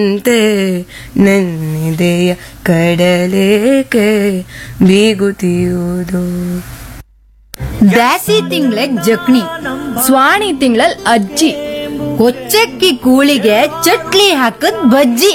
ಅಂತೆ ನನ್ನಿದೆಯ ಕಡಲೇಕೆ ಬೀಗುತ್ತಿಯುವುದು ಬ್ಯಾಸಿ ತಿಂಗ್ಳಗ್ ಜಕ್ಣಿ ಸ್ವಾಣಿ ತಿಂಗಳಲ್ ಅಜ್ಜಿ ಕೊಚ್ಚಕ್ಕಿ ಕೂಳಿಗೆ ಚಟ್ಲಿ ಹಾಕದ್ ಬಜ್ಜಿ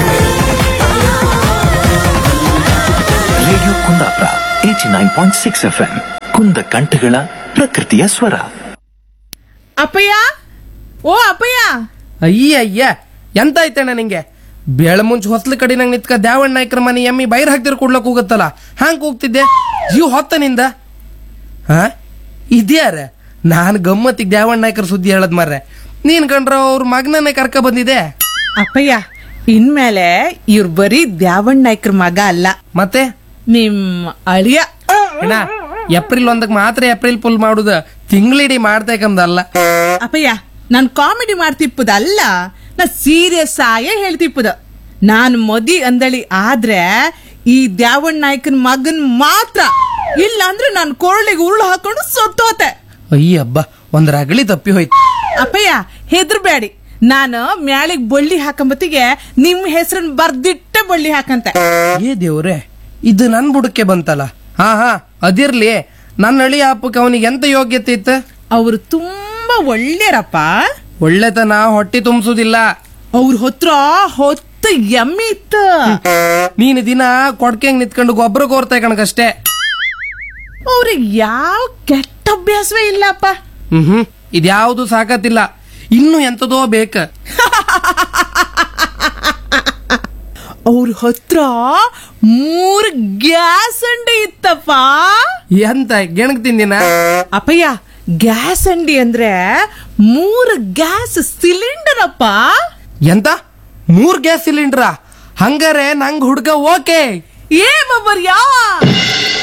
radio Kundapura eighty nine point six F M ಕುಂದ ಕಂಠಗಳ ಪ್ರಕೃತಿಯ ಸ್ವರ ಅಪ್ಪಯ್ಯ ಓ ಅಪ್ಪಯ್ಯ ಅಯ್ಯ ಅಯ್ಯ ಎಂತ ಐತಣ್ಣ ನಿಂಗೆ ಬೆಳ ಮುಂಚೆ ಹೊಸ್ಲ ಕಡೆ ನಂಗೆ ನಿತ್ಕ ದ್ಯಾವಣ್ಣ ನಾಯ್ಕರ ಮನೆ ಎಮ್ಮಿ ಬೈರ್ ಹಾಕ್ತಿರ್ ಕೊಡ್ಲಕ್ ಹೋಗುತ್ತಲ್ಲ ಹ್ಯಾಂಗ್ ಹೋಗ್ತಿದ್ದೆ ಜೀವ ಹೊತ್ತ ನಿಂದ ಹಾ ಇದ್ಯಾರ ನಾನು ಗಮ್ಮತ್ತಿಗೆ ದ್ಯಾವಣ್ಣ ನಾಯ್ಕರ ಸುದ್ದಿ ಹೇಳದ್ ಮಾರ್ರೆ ನೀನ್ ಕಂಡ್ರ ಅವ್ರ ಮಗನನ್ನೇ ಕರ್ಕ ಬಂದಿದೆ ಅಪ್ಪಯ್ಯ ಇನ್ಮೇಲೆ ಇವ್ರು ಬರೀ ದ್ಯಾವಣ್ಣ ನಾಯ್ಕರ ಮಗ ಅಲ್ಲ ಮತ್ತೆ ನಿಮ್ ಅಳಿಯ ಅಣ್ಣ ಏಪ್ರಿಲ್ ಒಂದಕ್ಕೆ ಮಾತ್ರ ಏಪ್ರಿಲ್ ಫುಲ್ ಮಾಡುದ ತಿಂಗಳಿಡೀ ಮಾಡ್ತೇಕಂದಲ್ಲ ಅಪ್ಪಯ್ಯ ನಾನ್ ಕಾಮಿಡಿ ಮಾಡ್ತಿಪ್ಪುದಲ್ಲ ನಾ ಸೀರಿಯಸ್ ಆಗೇ ಹೇಳ್ತಿಪ್ಪುದ ನಾನು ಮದಿ ಅಂದಳಿ ಆದ್ರೆ ಈ ದ್ಯಾವಣ್ಣ ನಾಯ್ಕನ ಮಗನ್ ಮಾತ್ರ ಇಲ್ಲ ಅಂದ್ರೆ ನಾನು ಕೊರಳಿಗೆ ಉರುಳು ಹಾಕೊಂಡು ಸೊತ್ತೋತೆ ಅಯ್ಯ ಹಬ್ಬ ಒಂದ್ ರಗಳಿ ತಪ್ಪಿ ಹೋಯ್ತು ಅಪ್ಪಯ್ಯ ಹೆದರ್ಬೇಡಿ ನಾನು ಮ್ಯಾಳಿಗ್ ಬಳ್ಳಿ ಹಾಕಂಬತ್ತಿಗೆ ನಿಮ್ ಹೆಸರನ್ನ ಬರ್ದಿಟ್ಟ ಬಳ್ಳಿ ಹಾಕಂತೆ ಏ ದೇವ್ರೆ ಇದು ನನ್ ಬುಡಕ್ಕೆ ಬಂತಲ್ಲ ಹಾ ಹಾ ಅದಿರ್ಲಿ ನನ್ನ ಅಳಿ ಹಬ್ಬಕ್ಕೆ ಅವನಿಗೆ ಎಂತ ಯೋಗ್ಯತೆ ಇತ್ತು ಅವರು ತುಂಬಾ ಒಳ್ಳೆಯರಪ್ಪ ಒಳ್ಳೆತನ ಹೊಟ್ಟಿ ತುಂಬಿಸುದಿಲ್ಲ ಅವ್ರ ಹತ್ರ ಹೊತ್ತು ಎಮ್ಮೆ ಇತ್ತು ನೀನು ದಿನ ಕೊಡ್ಕೆಂಗ್ ನಿತ್ಕೊಂಡು ಗೊಬ್ಬರ ಕೋರ್ತಾ ಕಣಕಷ್ಟೇ ಅವ್ರಿಗೆ ಯಾವ ಕೆಟ್ಟ ಅಭ್ಯಾಸವೇ ಇಲ್ಲಪ್ಪ ಹ್ಮ್ ಹ್ಮ್ ಇದ್ಯಾವುದು ಸಾಕತ್ತಿಲ್ಲ ಇನ್ನು ಎಂತದೋ ಬೇಕ ಅವ್ರ ಹತ್ರ ಮೂರ್ ಗ್ಯಾಸ್ ಅಂಡಿ ಇತ್ತಪ್ಪ ಎಂತ ಗೆಣಗ್ ತಿಂದಿನ ಅಪ್ಪಯ್ಯ ಗ್ಯಾಸ್ ಅಂಡಿ ಅಂದ್ರೆ ಮೂರ್ ಗ್ಯಾಸ್ ಸಿಲಿಂಡರ್ ಅಪ್ಪ ಎಂತ ಮೂರ್ ಗ್ಯಾಸ್ ಸಿಲಿಂಡ್ರ ಹಂಗಾರೆ ನಂಗ್ ಹುಡ್ಗ ಓಕೆ ಏ ಬಬ್ಬರ್ ಯಾವ